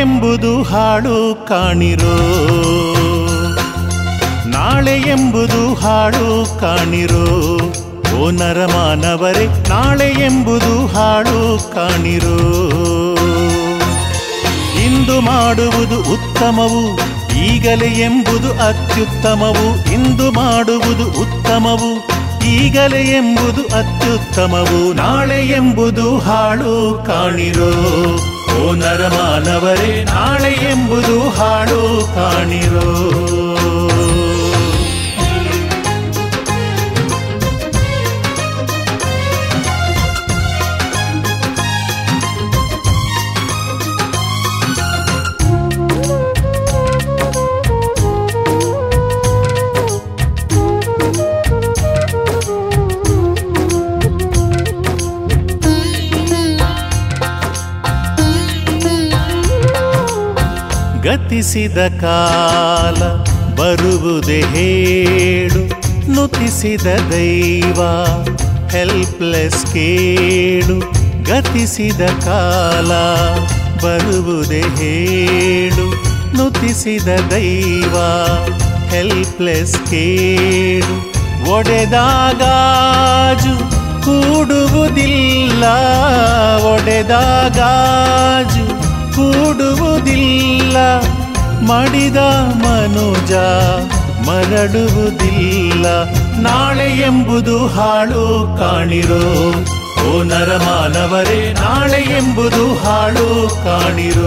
ಎಂಬುದು ಹಾಳು ಕಾಣಿರೋ ನಾಳೆ ಎಂಬುದು ಹಾಳು ಕಾಣಿರೋ ಓ ನರಮಾನವರೇ ನಾಳೆ ಎಂಬುದು ಹಾಳು ಕಾಣಿರೋ ಇಂದು ಮಾಡುವುದು ಉತ್ತಮವು ಈಗಲೇ ಎಂಬುದು ಅತ್ಯುತ್ತಮವು ಇಂದು ಮಾಡುವುದು ಉತ್ತಮವು ಈಗಲೇ ಎಂಬುದು ಅತ್ಯುತ್ತಮವು ನಾಳೆ ಎಂಬುದು ಹಾಳು ಕಾಣಿರೋ ಓ ನರಮಾನವರೇ ನಾಳೆ ಎಂಬುದು ಹಾಳು ಕಾಣಿರೋ ಗತಿಸಿದ ಕಾಲ ಬರುವುದೇ ಹೇಳು ನುತಿಸಿದ ದೈವ ಹೆಲ್ಪ್ಲೆಸ್ ಕೇಳು ಗತಿಸಿದ ಕಾಲ ಬರುವುದೇ ಹೇಳು ನುತಿಸಿದ ದೈವ ಹೆಲ್ಪ್ಲೆಸ್ ಕೇಳು ಒಡೆದಾಗಾಜು ಕೂಡುವುದಿಲ್ಲ ಒಡೆದಾಗಾಜು ಕೂಡುವುದಿಲ್ಲ ಮಡಿದ ಮನುಜ ಮರಳುವುದಿಲ್ಲ ನಾಳೆ ಎಂಬುದು ಹಾಳು ಕಾಣಿರೋ ಓ ನರಮಾನವರೇ ನಾಳೆ ಎಂಬುದು ಹಾಳು ಕಾಣಿರೋ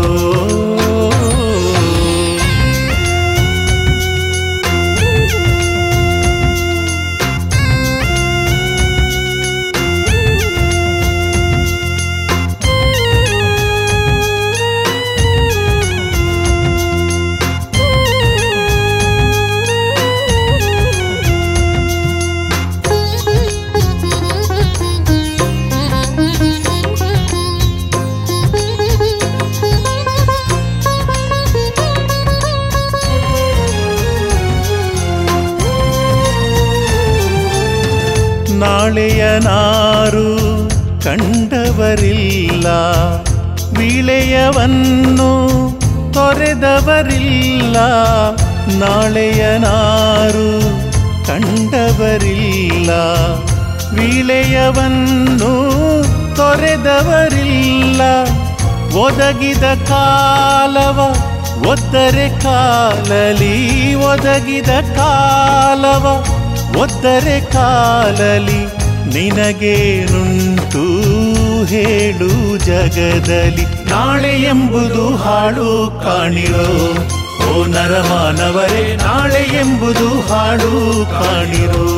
ನಾಳೆಯ ನಾರು ಕಂಡವರಿಲ್ಲ ವಿಳೆಯವನ್ನು ತೊರೆದವರಿಲ್ಲ ನಾಳೆಯ ನಾರು ಕಂಡವರಿಲ್ಲ ವಿಳೆಯವನ್ನು ತೊರೆದವರಿಲ್ಲ ಒದಗಿದ ಕಾಲವ ಒದ್ದರೆ ಕಾಲಲಿ ಒದಗಿದ ಕಾಲವ ಒದ್ದರೆ ಕಾಲಲಿ ನಿನಗೇನುಂಟು ಹೇಳು ಜಗದಲ್ಲಿ ನಾಳೆ ಎಂಬುದು ಹಾಳು ಕಾಣಿರೋ ಓ ನರಮಾನವರೇ ನಾಳೆ ಎಂಬುದು ಹಾಳು ಕಾಣಿರೋ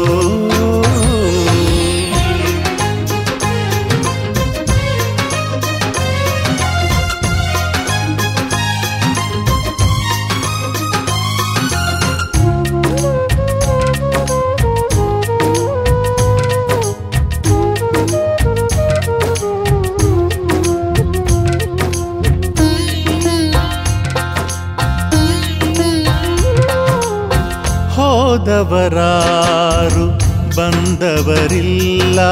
ಹೋದವರಾರು ಬಂದವರಿಲ್ಲ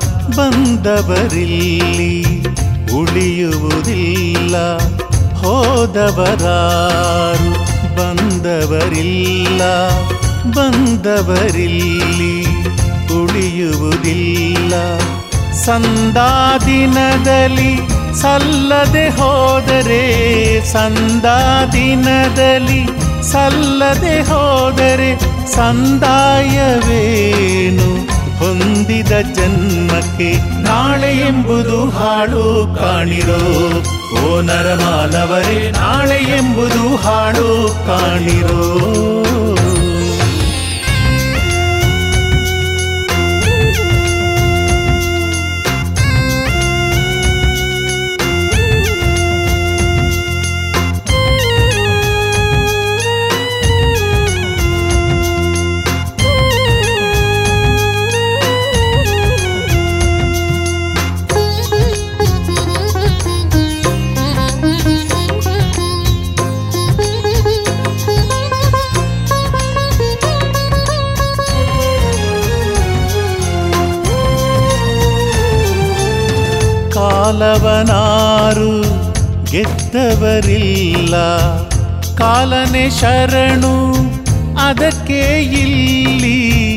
ಬಂದವರಿಲ್ಲಿ ಉಳಿಯುವುದಿಲ್ಲ ಹೋದವರಾರು ಬಂದವರಿಲ್ಲ ಬಂದವರಿಲ್ಲಿ ಉಳಿಯುವುದಿಲ್ಲ ಸಂದಾದಿನದಲ್ಲಿ ಸಲ್ಲದೆ ಹೋದರೆ ಸಂದಾದಿನದಲ್ಲಿ ಸಲ್ಲದೆ ಹೋದರೆ ಸಂದಾಯವೇನು ಹೊಂದಿದ ಜನ್ಮಕ್ಕೆ ನಾಳೆ ಎಂಬುದು ಹಾಳು ಕಾಣಿರೋ ಓ ನರಮಾನವರೇ ನಾಳೆ ಎಂಬುದು ಹಾಳು ಕಾಣಿರೋ ಕಾಲವನಾರು ಗೆದ್ದವರಿಲ್ಲ ಕಾಲನೆ ಶರಣು ಅದಕ್ಕೆ ಇಲ್ಲಿ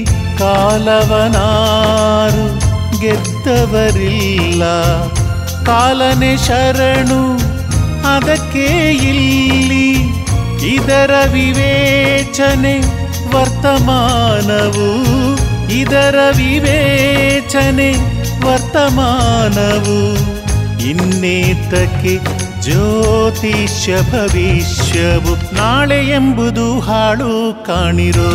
ಕಾಲವನಾರು ಗೆದ್ದವರಿಲ್ಲ ಕಾಲನೆ ಶರಣು ಅದಕ್ಕೆ ಇಲ್ಲಿ ಇದರ ವಿವೇಚನೆ ವರ್ತಮಾನವು ಇದರ ವಿವೇಚನೆ ವರ್ತಮಾನವು ಇನ್ನೇತಕ್ಕೆ ಜ್ಯೋತಿಷ್ಯ ಭವಿಷ್ಯವು ನಾಳೆ ಎಂಬುದು ಹಾಳು ಕಾಣಿರೋ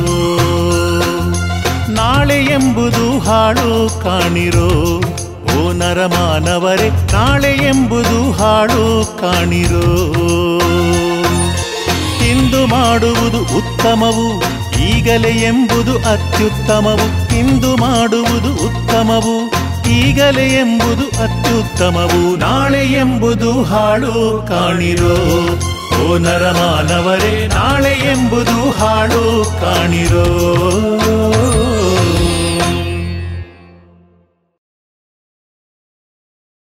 ನಾಳೆ ಎಂಬುದು ಹಾಳು ಕಾಣಿರೋ ಓ ನರಮಾನವರೇ ನಾಳೆ ಎಂಬುದು ಹಾಳು ಕಾಣಿರೋ ಇಂದು ಮಾಡುವುದು ಉತ್ತಮವು ಈಗಲೇ ಎಂಬುದು ಅತ್ಯುತ್ತಮವು ಇಂದು ಮಾಡುವುದು ಉತ್ತಮವು ಈಗಲೇ ಎಂಬುದು ಅತ್ಯುತ್ತಮವು ನಾಳೆ ಎಂಬುದು ಹಾಳು ಕಾಣಿರೋ ಓ ನರಮಾನವರೇ ನಾಳೆ ಎಂಬುದು ಹಾಳು ಕಾಣಿರೋ